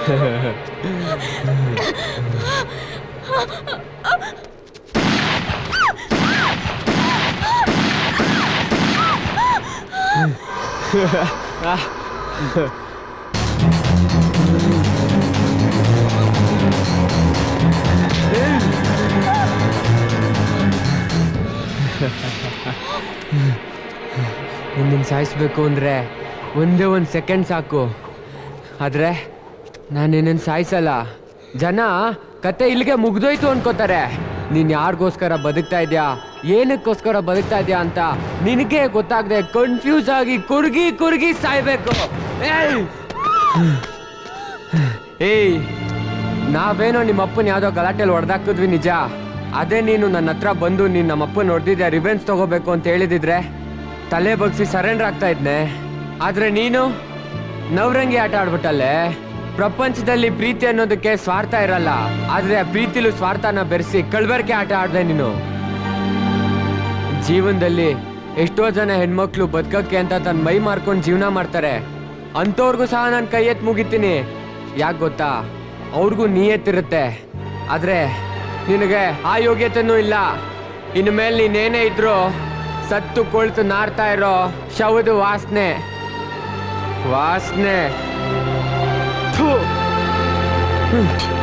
ನಿನ್ನ ಸಾಯಿಸ್ಬೇಕು ಅಂದರೆ ಒಂದೇ ಒಂದು ಸೆಕೆಂಡ್ ಸಾಕು ಆದರೆ ನಾನು ನಿನ್ನನ್ನು ಸಾಯಿಸಲ್ಲ ಜನ ಕತೆ ಇಲ್ಲಿಗೆ ಮುಗ್ದೋಯ್ತು ಅನ್ಕೋತಾರೆ ನೀನು ಯಾರಿಗೋಸ್ಕರ ಬದುಕ್ತಾ ಇದೆಯಾ ಏನಕ್ಕೋಸ್ಕರ ಬದುಕ್ತಾ ಇದೆಯಾ ಅಂತ ನಿನಗೆ ಗೊತ್ತಾಗದೆ ಕನ್ಫ್ಯೂಸ್ ಆಗಿ ಕುರ್ಗಿ ಕುರ್ಗಿ ಸಾಯ್ಬೇಕು ಏಯ್! ಏಯ್ ನಾವೇನೋ ನಿಮ್ಮ ಅಪ್ಪನ ಯಾವ್ದೋ ಗಲಾಟೆಲಿ ಹೊಡೆದಾಕಿದ್ವಿ ನಿಜ ಅದೇ ನೀನು ನನ್ನ ಹತ್ರ ಬಂದು ನೀನು ನಮ್ಮ ಅಪ್ಪನ ಹೊಡೆದಿದ್ದೆ ರಿವೆನ್ಸ್ ತಗೋಬೇಕು ಅಂತ ಹೇಳಿದಿದ್ರೆ ತಲೆ ಬಗ್ಸಿ ಸರೆಂಡರ್ ಆಗ್ತಾ ಇದ್ನೆ ಆದ್ರೆ ನೀನು ನವರಂಗಿ ಆಟ ಆಡ್ಬಿಟ್ಟಲ್ಲೇ ಪ್ರಪಂಚದಲ್ಲಿ ಪ್ರೀತಿ ಅನ್ನೋದಕ್ಕೆ ಸ್ವಾರ್ಥ ಇರಲ್ಲ ಆದ್ರೆ ಆ ಪ್ರೀತಿಲೂ ಸ್ವಾರ್ಥನ ಬೆರೆಸಿ ಕಳ್ಬರ್ಕೆ ಆಟ ಆಡ್ದೆ ನೀನು ಜೀವನದಲ್ಲಿ ಎಷ್ಟೋ ಜನ ಹೆಣ್ಮಕ್ಳು ಬದುಕಕ್ಕೆ ಅಂತ ತನ್ನ ಮೈ ಮಾರ್ಕೊಂಡು ಜೀವನ ಮಾಡ್ತಾರೆ ಅಂಥವ್ರಿಗೂ ಸಹ ನಾನು ಕೈ ಎತ್ತು ಮುಗಿತೀನಿ ಯಾಕೆ ಗೊತ್ತಾ ಅವ್ರಿಗೂ ನಿಯತ್ತಿರುತ್ತೆ ಆದ್ರೆ ನಿನಗೆ ಆ ಯೋಗ್ಯತೆನೂ ಇಲ್ಲ ಇನ್ನು ಮೇಲೆ ನೀನೇನೇ ಇದ್ರು ಸತ್ತು ಕೊಳ್ತು ನಾರ್ತಾ ಇರೋ ಶವದ ವಾಸನೆ ವಾಸನೆ ಥು. ಹ್ಮ್.